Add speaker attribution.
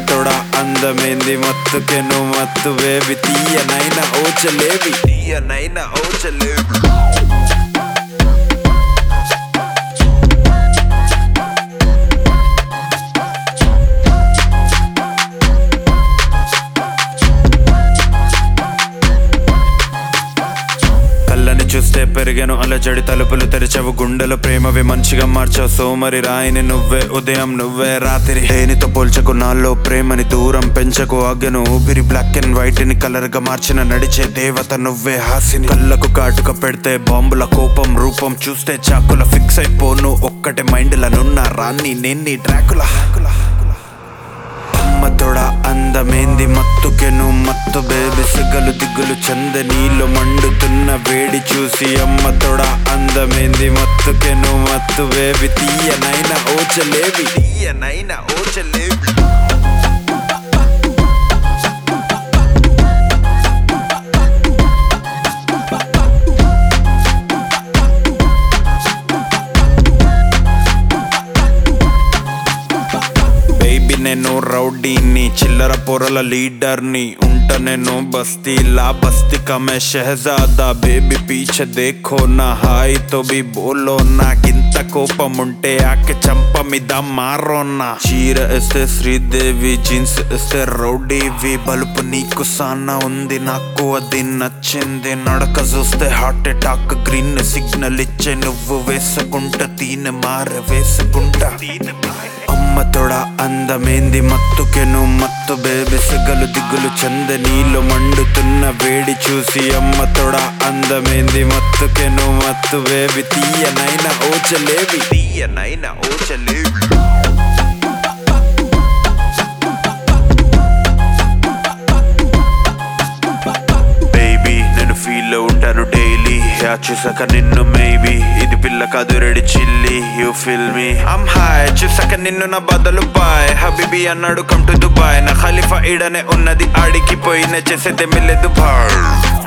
Speaker 1: తొడ అందమేంది మత్తుకే నువ్వు మత్తు వేవి తీయనైనా ఓచలేవి తీయనైనా ఓచలేవి కళ్ళని చూస్తే పెరిగాను అలజడి తలుపులు తెరిచవు గుండెలు ప్రేమవి మంచిగా మార్చావు సోమరి రాయిని నువ్వే ఉదయం నువ్వే రాత్రి దేనితో పోల్చకు నాలో ప్రేమని దూరం పెంచకు ఆగను ఊపిరి బ్లాక్ అండ్ వైట్ ని కలర్ గా మార్చిన నడిచే దేవత నువ్వే హాసిని కళ్ళకు కాటుక పెడితే బాంబుల కోపం రూపం చూస్తే చాకుల ఫిక్స్ అయిపోను ఒక్కటి మైండ్ లనున్న రాన్ని నేన్ని డ్రాకుల అమ్మ తొడ అందమేంది మత్తుకెను మత్తు బేబి సిగ్గలు దిగ్గులు చంద నీళ్ళు మండుతున్న వేడి చూసి అమ్మ తొడ అందమేంది మత్తుకెను మత్తు బేబి తీయనైనా ఓచలేవి తీయనైనా ఓచలేవి బేబీ నేను రౌడీని చిల్లర పొరల లీడర్ని ఉంట నేను బస్తీలా బస్తీ కమే షహజాదా బేబీ పీచే దేఖో నా హాయ్ తో బి బోలో నాకింత కోపం ఉంటే ఆకే చంప మీద మారోన్నా చీర ఇస్తే శ్రీదేవి జీన్స్ ఇస్తే రౌడీవి బలుపు నీకు సానా ఉంది నాకు అది నచ్చింది నడక చూస్తే హార్ట్ అటాక్ గ్రీన్ సిగ్నల్ ఇచ్చే నువ్వు వేసుకుంటా తీన మార వేసుకుంటా అమ్మ తొడ అందమేంది మత్తుకెను మత్తు బేబి సిగ్గలు దిగ్గులు చంద నీళ్ళు మండుతున్న వేడి చూసి అమ్మ తొడ అందమేంది మత్తుకెను మత్తు బేబి తీయనైనా ఓచలేవి తీయనైనా ఓచలేవి బేబీ నేను ఫీల్ ఉంటాను డైలీ యా చూసాక నిన్ను మేబీ ఇది పిల్ల కాదు ready chilly you feel me um hi చూసాక నిన్ను నా బదులు బాయ్ హబీబీ అన్నాడు కమ్ టు దుబాయ్ నా ఖలీఫా ఈడనే ఉన్నది ఆడికి పోయిన చేసేదే మిల్లెదు బాయ్